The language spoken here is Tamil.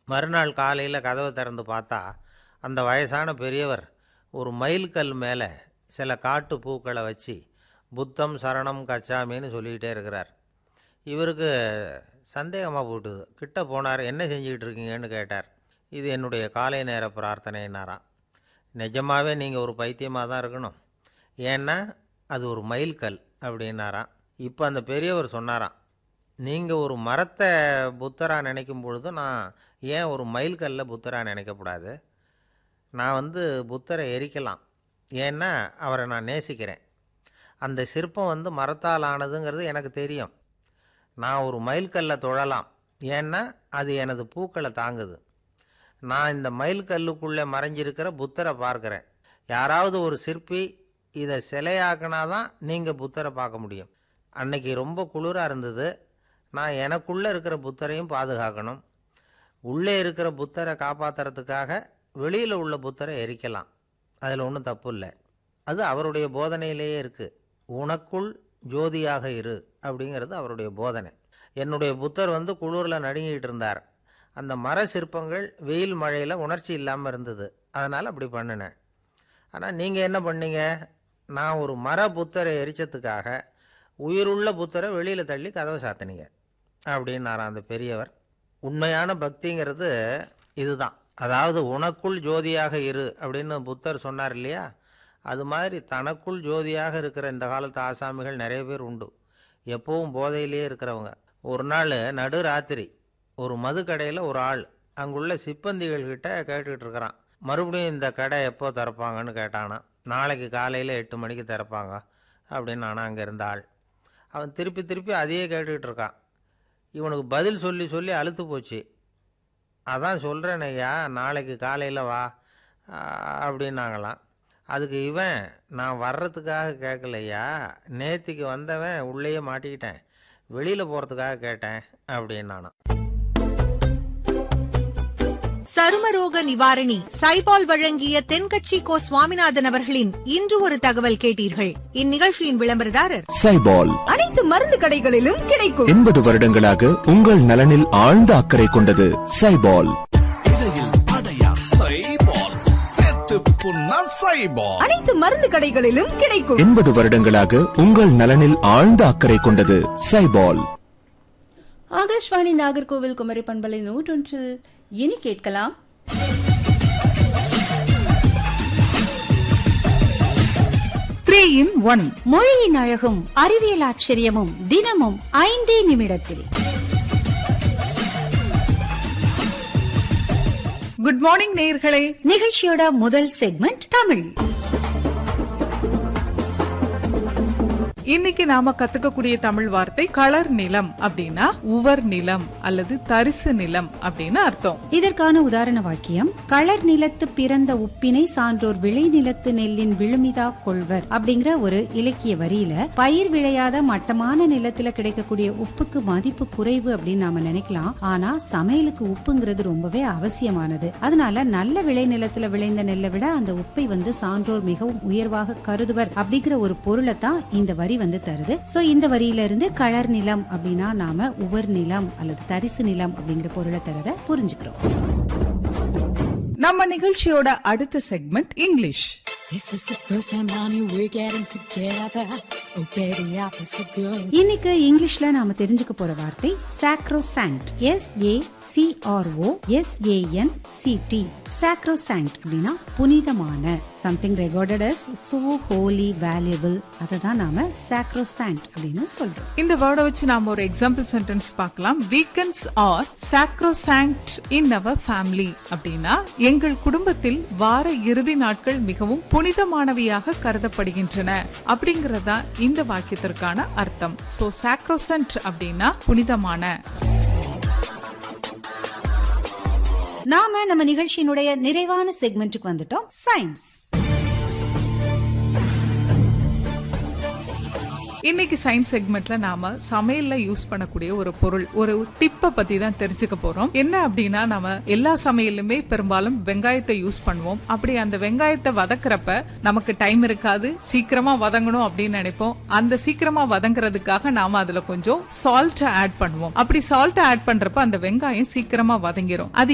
மறுநாள் காலையில் கதவை திறந்து பார்த்தா அந்த வயசான பெரியவர் ஒரு மைல்கல் மேலே சில காட்டு பூக்களை வச்சு புத்தம் சரணம் கச்சாமின்னு சொல்லிக்கிட்டே இருக்கிறார் இவருக்கு சந்தேகமாக போட்டுது கிட்ட போனார் என்ன செஞ்சுக்கிட்டு இருக்கீங்கன்னு கேட்டார் இது என்னுடைய காலை நேர பிரார்த்தனைன்னாராம் நிஜமாகவே நீங்கள் ஒரு பைத்தியமாக தான் இருக்கணும் ஏன்னா அது ஒரு மைல்கல் அப்படின்னாராம் இப்போ அந்த பெரியவர் சொன்னாராம் நீங்கள் ஒரு மரத்தை புத்தராக நினைக்கும் பொழுது நான் ஏன் ஒரு மைல்கல்ல புத்தராக நினைக்கக்கூடாது நான் வந்து புத்தரை எரிக்கலாம் ஏன்னா அவரை நான் நேசிக்கிறேன் அந்த சிற்பம் வந்து மரத்தால் ஆனதுங்கிறது எனக்கு தெரியும் நான் ஒரு மைல்கல்லை தொழலாம் ஏன்னா அது எனது பூக்களை தாங்குது நான் இந்த மைல்கல்லுக்குள்ளே மறைஞ்சிருக்கிற புத்தரை பார்க்குறேன் யாராவது ஒரு சிற்பி இதை சிலையாக்கினா தான் நீங்கள் புத்தரை பார்க்க முடியும் அன்னைக்கு ரொம்ப குளிராக இருந்தது நான் எனக்குள்ளே இருக்கிற புத்தரையும் பாதுகாக்கணும் உள்ளே இருக்கிற புத்தரை காப்பாற்றுறதுக்காக வெளியில் உள்ள புத்தரை எரிக்கலாம் அதில் ஒன்றும் தப்பு இல்லை அது அவருடைய போதனையிலேயே இருக்குது உனக்குள் ஜோதியாக இரு அப்படிங்கிறது அவருடைய போதனை என்னுடைய புத்தர் வந்து குளிரில் நடுங்கிட்டு இருந்தார் அந்த மர சிற்பங்கள் வெயில் மழையில் உணர்ச்சி இல்லாமல் இருந்தது அதனால் அப்படி பண்ணினேன் ஆனால் நீங்கள் என்ன பண்ணீங்க நான் ஒரு மர புத்தரை எரிச்சதுக்காக உயிருள்ள புத்தரை வெளியில் தள்ளி கதவை சாத்தினீங்க அப்படின்னாராம் அந்த பெரியவர் உண்மையான பக்திங்கிறது இதுதான் அதாவது உனக்குள் ஜோதியாக இரு அப்படின்னு புத்தர் சொன்னார் இல்லையா அது மாதிரி தனக்குள் ஜோதியாக இருக்கிற இந்த காலத்து ஆசாமிகள் நிறைய பேர் உண்டு எப்பவும் போதையிலேயே இருக்கிறவங்க ஒரு நாள் நடு ராத்திரி ஒரு மது கடையில் ஒரு ஆள் அங்குள்ள சிப்பந்திகள் கிட்ட கேட்டுக்கிட்டு இருக்கிறான் மறுபடியும் இந்த கடை எப்போ திறப்பாங்கன்னு கேட்டானா நாளைக்கு காலையில் எட்டு மணிக்கு திறப்பாங்க அப்படின்னு நானும் அங்கே இருந்த ஆள் அவன் திருப்பி திருப்பி அதையே கேட்டுக்கிட்டு இருக்கான் இவனுக்கு பதில் சொல்லி சொல்லி அழுத்து போச்சு அதான் சொல்கிறேன் ஐயா நாளைக்கு காலையில் வா அப்படின்னாங்களாம் அதுக்கு இவன் நான் வர்றதுக்காக கேட்கலையா நேத்திக்கு வந்தவன் உள்ளேயே மாட்டிக்கிட்டேன் வெளியில் போகிறதுக்காக கேட்டேன் அப்படின்னு நானும் சருமரோக நிவாரணி சைபால் வழங்கிய தென்கட்சி கோ சுவாமிநாதன் அவர்களின் இன்று ஒரு தகவல் கேட்டீர்கள் இந்நிகழ்ச்சியின் விளம்பரதாரர் சைபால் அனைத்து மருந்து கடைகளிலும் கிடைக்கும் எண்பது வருடங்களாக உங்கள் நலனில் ஆழ்ந்த அக்கறை கொண்டது சைபால் அனைத்து மருந்து கடைகளிலும் கிடைக்கும் எண்பது வருடங்களாக உங்கள் நலனில் ஆழ்ந்த அக்கறை கொண்டது சைபால் ஆகாஷ்வாணி நாகர்கோவில் குமரி பண்பலை நூற்றொன்றில் இனி கேட்கலாம் த்ரீ இன் ஒன் மொழியின் அழகும் அறிவியல் ஆச்சரியமும் தினமும் ஐந்தே நிமிடத்தில் குட் மார்னிங் நேயர்களே நிகழ்ச்சியோட முதல் செக்மெண்ட் தமிழ் இன்னைக்கு நாம கத்துக்கக்கூடிய தமிழ் வார்த்தை களர் நிலம் அப்படின்னா உவர் நிலம் அல்லது தரிசு நிலம் அப்படின்னு அர்த்தம் இதற்கான உதாரண வாக்கியம் களர் நிலத்து பிறந்த உப்பினை சான்றோர் விளை நிலத்து நெல்லின் விழுமிதா கொள்வர் அப்படிங்கிற ஒரு இலக்கிய வரியில பயிர் விளையாத மட்டமான நிலத்துல கிடைக்கக்கூடிய உப்புக்கு மதிப்பு குறைவு அப்படின்னு நாம நினைக்கலாம் ஆனா சமையலுக்கு உப்புங்கிறது ரொம்பவே அவசியமானது அதனால நல்ல விளை நிலத்துல விளைந்த நெல்லை விட அந்த உப்பை வந்து சான்றோர் மிகவும் உயர்வாக கருதுவர் அப்படிங்கிற ஒரு பொருளை தான் இந்த வரி வந்து தருது சோ இந்த வரியில இருந்து களர் நிலம் அப்படின்னா நாம உவர் நிலம் அல்லது தரிசு நிலம் அப்படிங்கிற பொருளை தரத புரிஞ்சுக்கிறோம் நம்ம நிகழ்ச்சியோட அடுத்த segment English This is the first time, honey, we're getting together. Oh, baby, I feel so good. இன்னைக்கு இங்கிலீஷ்ல நாம தெரிஞ்சுக்க போற வார்த்தை sacrosanct S A C R O S A N C T sacrosanct அப்படின்னா புனிதமான something regarded as so holy valuable அதை தான் நாம சாக்ரோசாங்ட் அப்படின்னு சொல்றோம் இந்த வேர்டை வச்சு நாம ஒரு எக்ஸாம்பிள் சென்டென்ஸ் பார்க்கலாம் weekends are sacrosanct in our family அப்படின்னா எங்கள் குடும்பத்தில் வார இறுதி நாட்கள் மிகவும் புனிதமானவையாக கருதப்படுகின்றன அப்படிங்கறதா இந்த வாக்கியத்திற்கான அர்த்தம் சோ சாக்ரோசன்ட் அப்படின்னா புனிதமான நாம நம்ம நிகழ்ச்சியினுடைய நிறைவான செக்மெண்ட்டுக்கு வந்துட்டோம் சயின்ஸ் இன்னைக்கு சயின்ஸ் செக்மெண்ட்ல நாம சமையல்ல யூஸ் பண்ணக்கூடிய ஒரு பொருள் ஒரு டிப்பை பத்தி தான் தெரிஞ்சுக்க போறோம் என்ன அப்படின்னா நம்ம எல்லா சமையலுமே பெரும்பாலும் வெங்காயத்தை யூஸ் பண்ணுவோம் அப்படி அந்த வெங்காயத்தை வதக்குறப்ப நமக்கு டைம் இருக்காது சீக்கிரமா வதங்கணும் அப்படின்னு நினைப்போம் அந்த சீக்கிரமா வதங்குறதுக்காக நாம அதுல கொஞ்சம் சால்ட் ஆட் பண்ணுவோம் அப்படி சால்ட் ஆட் பண்றப்ப அந்த வெங்காயம் சீக்கிரமா வதங்கிரும் அது